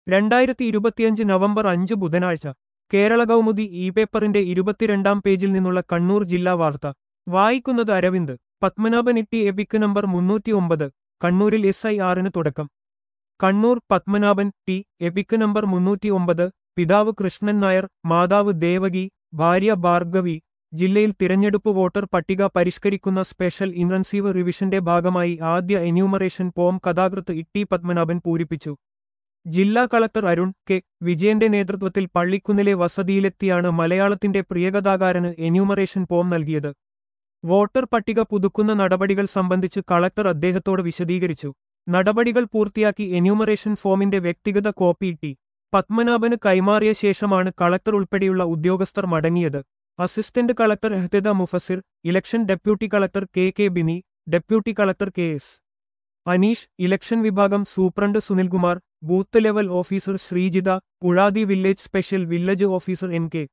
രണ്ടായിരത്തി ഇരുപത്തിയഞ്ച് നവംബർ അഞ്ച് ബുധനാഴ്ച കേരള കൗമുദി ഇ പേപ്പറിന്റെ ഇരുപത്തിരണ്ടാം പേജിൽ നിന്നുള്ള കണ്ണൂർ ജില്ലാ വാർത്ത വായിക്കുന്നത് അരവിന്ദ് പത്മനാഭൻ ഇട്ടി എപിക്ക് നമ്പർ മുന്നൂറ്റിയൊമ്പത് കണ്ണൂരിൽ എസ് ഐ ആറിന് തുടക്കം Kannur Padmanabhan T EPIC number മുന്നൂറ്റിയൊമ്പത് പിതാവ് കൃഷ്ണൻ നായർ മാതാവ് ദേവകി ഭാര്യ ഭാർഗവി ജില്ലയിൽ തിരഞ്ഞെടുപ്പ് വോട്ടർ പട്ടിക പരിഷ്കരിക്കുന്ന സ്പെഷ്യൽ ഇൻറൻസീവ് റിവിഷന്റെ ഭാഗമായി ആദ്യ എന്യൂമറേഷൻ ഫോം കഥാകൃത്ത് ഇട്ടി പത്മനാഭൻ പൂരിപ്പിച്ചു ജില്ലാ കളക്ടർ അരുൺ കെ വിജയന്റെ നേതൃത്വത്തിൽ പള്ളിക്കുന്നിലെ വസതിയിലെത്തിയാണ് മലയാളത്തിന്റെ പ്രിയകഥാകാരന് എന്യൂമറേഷൻ ഫോം നൽകിയത് വോട്ടർ പട്ടിക പുതുക്കുന്ന നടപടികൾ സംബന്ധിച്ച് കളക്ടർ അദ്ദേഹത്തോട് വിശദീകരിച്ചു നടപടികൾ പൂർത്തിയാക്കി എന്യൂമറേഷൻ ഫോമിന്റെ വ്യക്തിഗത കോപ്പി ടി പത്മനാഭന് കൈമാറിയ ശേഷമാണ് കളക്ടർ ഉൾപ്പെടെയുള്ള ഉദ്യോഗസ്ഥർ മടങ്ങിയത് assistant collector Ehthada Mufasir election deputy collector K K Bini deputy collector K S Aneesh election വിഭാഗം superintendent Sunilkumar booth level officer Sreejitha Puzhathi village special village officer N K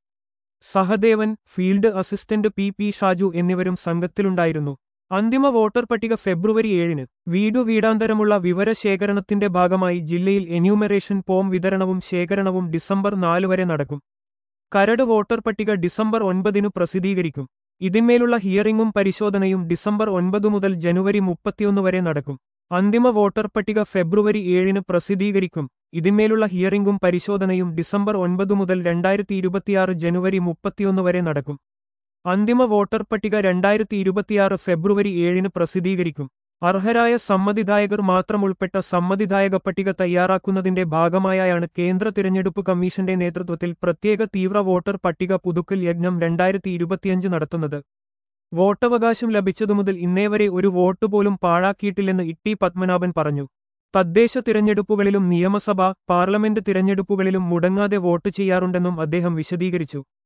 Sahadevan field assistant P P Shaju എന്നിവരും സംഘത്തിലുണ്ടായിരുന്നു അന്തിമ വോട്ടർ പട്ടിക ഫെബ്രുവരി ഏഴിന് വീടു വീടാന്തരമുള്ള വിവരശേഖരണത്തിന്റെ ഭാഗമായി ജില്ലയിൽ എന്യൂമറേഷൻ ഫോം വിതരണവും ശേഖരണവും ഡിസംബർ നാല് വരെ നടക്കും കരട് വോട്ടർ പട്ടിക ഡിസംബർ ഒൻപതിനു പ്രസിദ്ധീകരിക്കും ഇതിന്മേലുള്ള ഹിയറിംഗും പരിശോധനയും ഡിസംബർ ഒൻപത് മുതൽ ജനുവരി മുപ്പത്തിയൊന്ന് വരെ നടക്കും അന്തിമ വോട്ടർ പട്ടിക ഫെബ്രുവരി ഏഴിന് പ്രസിദ്ധീകരിക്കും ഇതിന്മേലുള്ള ഹിയറിംഗും പരിശോധനയും ഡിസംബർ ഒൻപത് മുതൽ രണ്ടായിരത്തി ഇരുപത്തിയാറ് ജനുവരി മുപ്പത്തിയൊന്ന് വരെ നടക്കും അന്തിമ വോട്ടർ പട്ടിക രണ്ടായിരത്തി ഇരുപത്തിയാറ് ഫെബ്രുവരി ഏഴിന് പ്രസിദ്ധീകരിക്കും അർഹരായ സമ്മതിദായകർ മാത്രം ഉൾപ്പെട്ട സമ്മതിദായക പട്ടിക തയ്യാറാക്കുന്നതിന്റെ ഭാഗമായാണ് കേന്ദ്ര തിരഞ്ഞെടുപ്പ് കമ്മീഷന്റെ നേതൃത്വത്തിൽ പ്രത്യേക തീവ്ര വോട്ടർ പട്ടിക പുതുക്കൽ യജ്ഞം രണ്ടായിരത്തി ഇരുപത്തിയഞ്ച് നടത്തുന്നത് വോട്ടവകാശം ലഭിച്ചതുമുതൽ ഇന്നേവരെ ഒരു വോട്ട് പോലും പാഴാക്കിയിട്ടില്ലെന്ന് ഇട്ടി പത്മനാഭൻ പറഞ്ഞു തദ്ദേശ തിരഞ്ഞെടുപ്പുകളിലും നിയമസഭ പാർലമെന്റ് തിരഞ്ഞെടുപ്പുകളിലും മുടങ്ങാതെ വോട്ട് ചെയ്യാറുണ്ടെന്നും അദ്ദേഹം വിശദീകരിച്ചു